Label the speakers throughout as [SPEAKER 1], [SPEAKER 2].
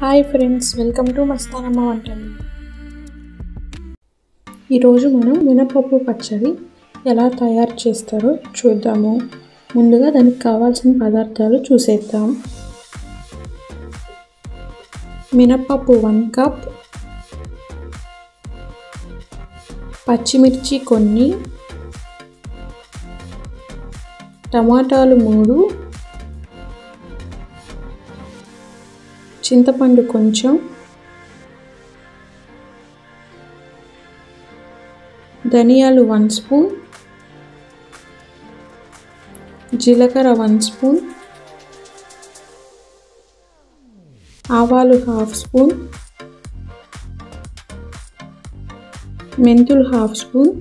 [SPEAKER 1] hi friends welcome to Mastanamma వంటలు ఈరోజు మనం మినపప్పు పచ్చడి ఎలా తయారు చేస్తారో చూద్దాము ముందుగా దానికి కావాల్సిన పదార్థాలు చూసేద్దాం మినపప్పు వన్ కప్ పచ్చిమిర్చి కొన్ని టమాటాలు మూడు చింతపండు కొంచెం ధనియాలు వన్ స్పూన్ జీలకర్ర వన్ స్పూన్ ఆవాలు హాఫ్ స్పూన్ మెంతులు హాఫ్ స్పూన్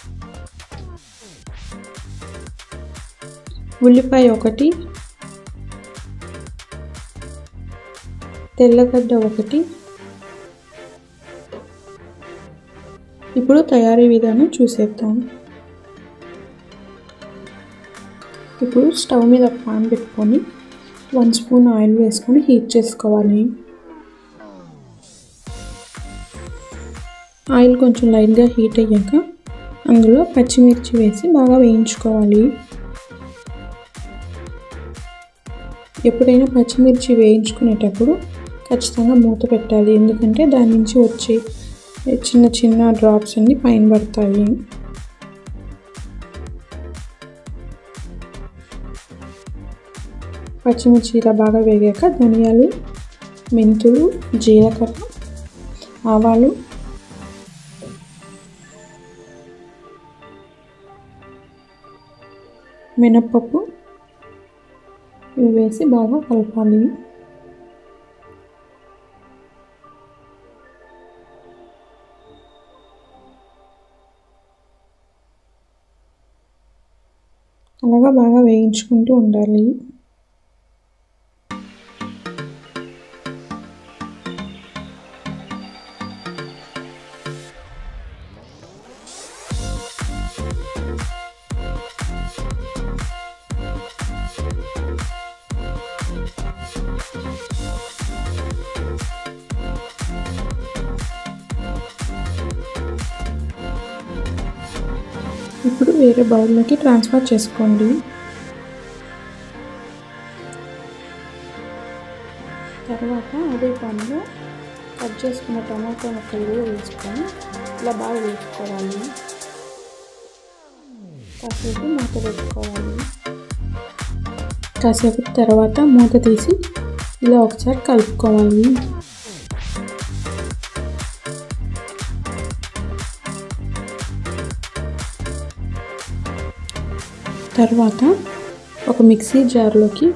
[SPEAKER 1] ఉల్లిపాయ ఒకటి తెల్లగడ్డ ఒకటి ఇప్పుడు తయారీ విధానం చూసేద్దాం ఇప్పుడు స్టవ్ మీద పాన్ పెట్టుకొని వన్ స్పూన్ ఆయిల్ వేసుకొని హీట్ చేసుకోవాలి ఆయిల్ కొంచెం లైట్గా హీట్ అయ్యాక అందులో పచ్చిమిర్చి వేసి బాగా వేయించుకోవాలి ఎప్పుడైనా పచ్చిమిర్చి వేయించుకునేటప్పుడు ఖచ్చితంగా మూత పెట్టాలి ఎందుకంటే దాని నుంచి వచ్చే చిన్న చిన్న డ్రాప్స్ అన్ని పైన పడతాయి పచ్చిమిర్చి ఇలా బాగా వేగాక ధనియాలు మెంతులు జీలకర్ర ఆవాలు మినప్పప్పు ఇవి వేసి బాగా కలపాలి అలాగా బాగా వేయించుకుంటూ ఉండాలి ఇప్పుడు వేరే బౌల్లోకి ట్రాన్స్ఫర్ చేసుకోండి తర్వాత అదే పాన్లో కట్ చేసుకున్న టమాటా ముక్కలు వేసుకొని ఇలా బాగా వేసుకోవాలి కాసేపు మూత పెట్టుకోవాలి కాసేపు తర్వాత మూత తీసి ఇలా ఒకసారి కలుపుకోవాలి తర్వాత ఒక మిక్సీ జార్లోకి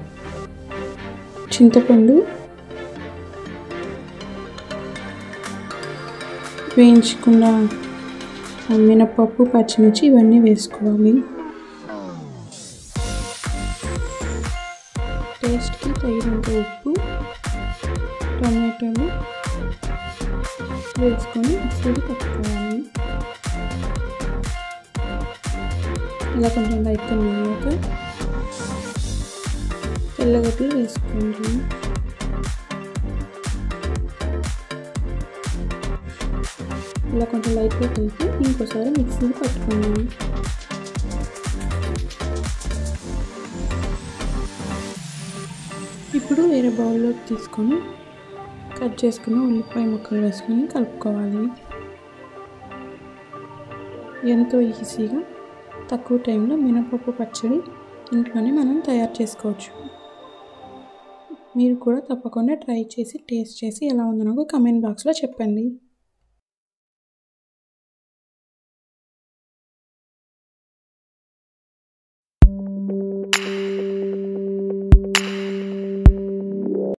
[SPEAKER 1] చింతపండు వేయించుకున్న మినపప్పు పచ్చిమిర్చి ఇవన్నీ వేసుకోవాలి టేస్ట్కి తగినంత ఉప్పు టమాటాలు వేసుకొని మిక్సీకి పట్టుకోవాలి ఇలా కొంచెం లైట్గా నూనెక తెల్లగడ్డలు వేసుకోండి ఇలా కొంచెం లైట్గా కలిపి ఇంకోసారి మిక్సీని పట్టుకున్నాను ఇప్పుడు వేరే బౌల్లోకి తీసుకొని కట్ చేసుకున్న ఉల్లిపాయ ముక్కలు వేసుకొని కలుపుకోవాలి ఎంతో ఈజీగా తక్కువ టైంలో మినపప్పు పచ్చడి ఇంట్లోనే మనం తయారు చేసుకోవచ్చు మీరు కూడా తప్పకుండా ట్రై చేసి టేస్ట్ చేసి ఎలా ఉందో నాకు కమెంట్ బాక్స్లో చెప్పండి